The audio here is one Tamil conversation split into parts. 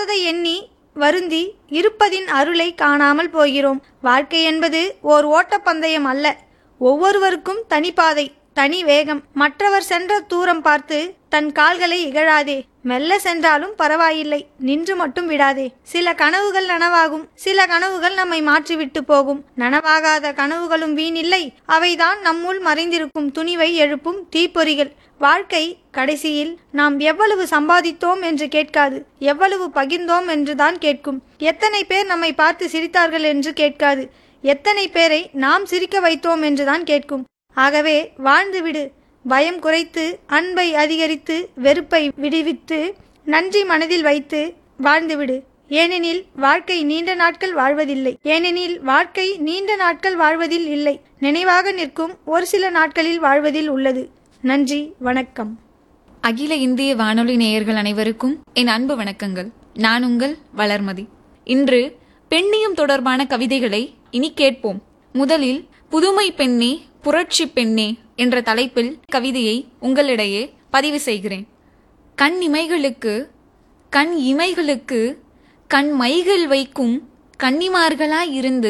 இல்லாததை எண்ணி வருந்தி இருப்பதின் அருளை காணாமல் போகிறோம் வாழ்க்கை என்பது ஓர் ஓட்டப்பந்தயம் அல்ல ஒவ்வொருவருக்கும் தனிப்பாதை தனி வேகம் மற்றவர் சென்ற தூரம் பார்த்து தன் கால்களை இகழாதே மெல்ல சென்றாலும் பரவாயில்லை நின்று மட்டும் விடாதே சில கனவுகள் நனவாகும் சில கனவுகள் நம்மை மாற்றிவிட்டு போகும் நனவாகாத கனவுகளும் வீணில்லை அவைதான் நம்முள் மறைந்திருக்கும் துணிவை எழுப்பும் தீப்பொறிகள் வாழ்க்கை கடைசியில் நாம் எவ்வளவு சம்பாதித்தோம் என்று கேட்காது எவ்வளவு பகிர்ந்தோம் என்றுதான் கேட்கும் எத்தனை பேர் நம்மை பார்த்து சிரித்தார்கள் என்று கேட்காது எத்தனை பேரை நாம் சிரிக்க வைத்தோம் என்றுதான் கேட்கும் ஆகவே வாழ்ந்துவிடு பயம் குறைத்து அன்பை அதிகரித்து வெறுப்பை விடுவித்து நன்றி மனதில் வைத்து வாழ்ந்துவிடு ஏனெனில் வாழ்க்கை நீண்ட நாட்கள் வாழ்வதில்லை ஏனெனில் வாழ்க்கை நீண்ட நாட்கள் வாழ்வதில் இல்லை நினைவாக நிற்கும் ஒரு சில நாட்களில் வாழ்வதில் உள்ளது நன்றி வணக்கம் அகில இந்திய வானொலி நேயர்கள் அனைவருக்கும் என் அன்பு வணக்கங்கள் நான் உங்கள் வளர்மதி இன்று பெண்ணியம் தொடர்பான கவிதைகளை இனி கேட்போம் முதலில் புதுமை பெண்ணே புரட்சி பெண்ணே என்ற தலைப்பில் கவிதையை உங்களிடையே பதிவு செய்கிறேன் கண் இமைகளுக்கு கண் இமைகளுக்கு கண் மைகள் வைக்கும் கன்னிமார்களாயிருந்து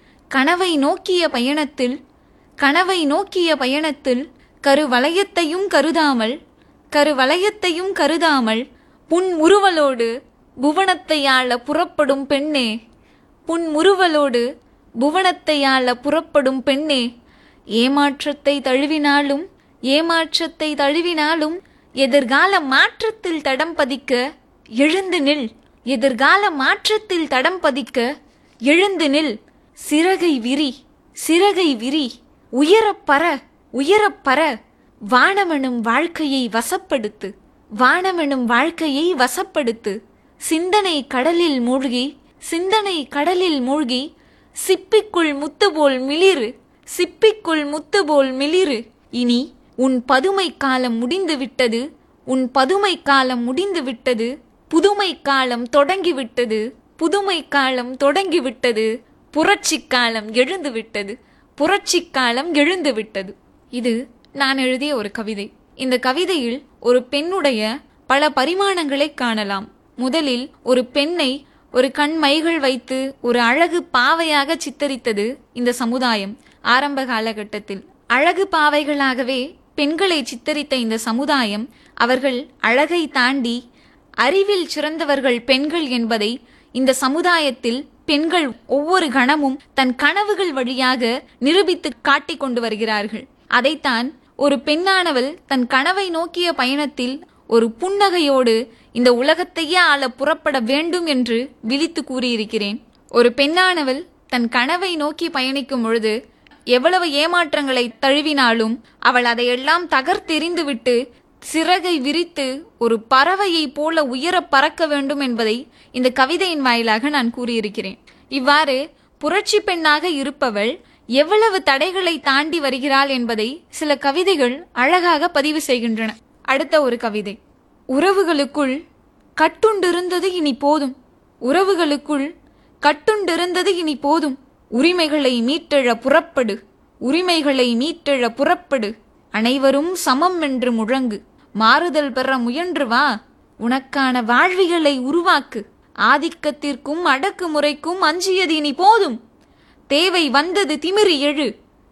கனவை நோக்கிய பயணத்தில் கனவை நோக்கிய பயணத்தில் கருவளையத்தையும் கருதாமல் கருவளையத்தையும் கருதாமல் புன் முறுவலோடு புவனத்தை ஆள புறப்படும் பெண்ணே புன் முறுவலோடு புவனத்தை ஆள புறப்படும் பெண்ணே ஏமாற்றத்தை தழுவினாலும் ஏமாற்றத்தை தழுவினாலும் எதிர்கால மாற்றத்தில் தடம் பதிக்க எழுந்து நில் எதிர்கால மாற்றத்தில் தடம் பதிக்க எழுந்து நில் சிறகை விரி சிறகை விரி உயரப்பற உயரப்பற வானமெனும் வாழ்க்கையை வசப்படுத்து வானமெனும் வாழ்க்கையை வசப்படுத்து சிந்தனை கடலில் மூழ்கி சிந்தனை கடலில் மூழ்கி சிப்பிக்குள் முத்து போல் மிளிரு சிப்பிக்குள் முத்து போல் மிளிரு இனி உன் பதுமை காலம் முடிந்து விட்டது உன் பதுமை காலம் முடிந்து விட்டது புதுமை காலம் தொடங்கிவிட்டது புதுமை காலம் தொடங்கிவிட்டது புரட்சி காலம் எழுந்து விட்டது புரட்சி காலம் எழுந்து விட்டது இது நான் எழுதிய ஒரு கவிதை இந்த கவிதையில் ஒரு பெண்ணுடைய பல பரிமாணங்களை காணலாம் முதலில் ஒரு பெண்ணை ஒரு கண் மைகள் வைத்து ஒரு அழகு பாவையாக சித்தரித்தது இந்த சமுதாயம் ஆரம்ப காலகட்டத்தில் அழகு பாவைகளாகவே பெண்களை சித்தரித்த இந்த சமுதாயம் அவர்கள் அழகை தாண்டி அறிவில் சிறந்தவர்கள் பெண்கள் என்பதை இந்த சமுதாயத்தில் பெண்கள் ஒவ்வொரு கணமும் தன் கனவுகள் வழியாக நிரூபித்து காட்டிக் கொண்டு வருகிறார்கள் அதைத்தான் ஒரு பெண்ணானவள் தன் கனவை நோக்கிய பயணத்தில் ஒரு புன்னகையோடு இந்த உலகத்தையே ஆள புறப்பட வேண்டும் என்று விழித்து கூறியிருக்கிறேன் ஒரு பெண்ணானவள் தன் கனவை நோக்கி பயணிக்கும் பொழுது எவ்வளவு ஏமாற்றங்களை தழுவினாலும் அவள் அதையெல்லாம் தகர்த்தெறிந்துவிட்டு சிறகை விரித்து ஒரு பறவையைப் போல உயர பறக்க வேண்டும் என்பதை இந்த கவிதையின் வாயிலாக நான் கூறியிருக்கிறேன் இவ்வாறு புரட்சி பெண்ணாக இருப்பவள் எவ்வளவு தடைகளை தாண்டி வருகிறாள் என்பதை சில கவிதைகள் அழகாக பதிவு செய்கின்றன அடுத்த ஒரு கவிதை உறவுகளுக்குள் கட்டுண்டிருந்தது இனி போதும் உறவுகளுக்குள் கட்டுண்டிருந்தது இனி போதும் உரிமைகளை மீட்டெழ புறப்படு உரிமைகளை மீட்டெழ புறப்படு அனைவரும் சமம் என்று முழங்கு மாறுதல் பெற முயன்று வா உனக்கான வாழ்விகளை உருவாக்கு ஆதிக்கத்திற்கும் அடக்குமுறைக்கும் அஞ்சியது இனி போதும் தேவை வந்தது திமிரி எழு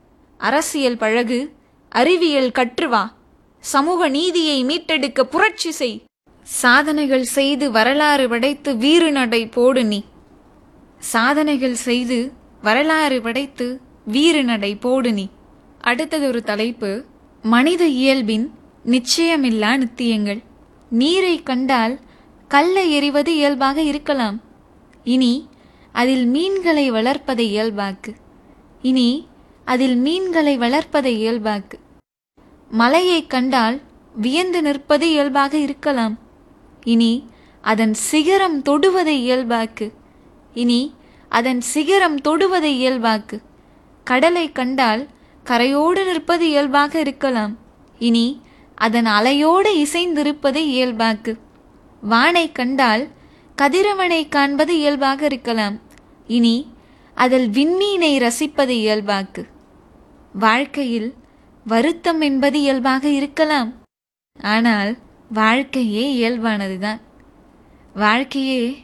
அரசியல் பழகு அறிவியல் கற்று வா சமூக நீதியை மீட்டெடுக்க புரட்சி செய் சாதனைகள் செய்து வரலாறு படைத்து வீறு நடை போடு நீ சாதனைகள் செய்து வரலாறு படைத்து வீறு நடை போடு நீ அடுத்தது ஒரு தலைப்பு மனித இயல்பின் நிச்சயமில்லா நித்தியங்கள் நீரை கண்டால் கல்லை எறிவது இயல்பாக இருக்கலாம் இனி அதில் மீன்களை வளர்ப்பதை இயல்பாக்கு இனி அதில் மீன்களை வளர்ப்பதை இயல்பாக்கு மலையைக் கண்டால் வியந்து நிற்பது இயல்பாக இருக்கலாம் இனி அதன் சிகரம் தொடுவதை இயல்பாக்கு இனி அதன் சிகரம் தொடுவதை இயல்பாக்கு கடலை கண்டால் கரையோடு நிற்பது இயல்பாக இருக்கலாம் இனி அதன் அலையோடு இசைந்திருப்பதை இயல்பாக்கு வானை கண்டால் கதிரவனை காண்பது இயல்பாக இருக்கலாம் இனி அதில் விண்மீனை ரசிப்பது இயல்பாக்கு வாழ்க்கையில் வருத்தம் என்பது இயல்பாக இருக்கலாம் ஆனால் வாழ்க்கையே இயல்பானதுதான் வாழ்க்கையே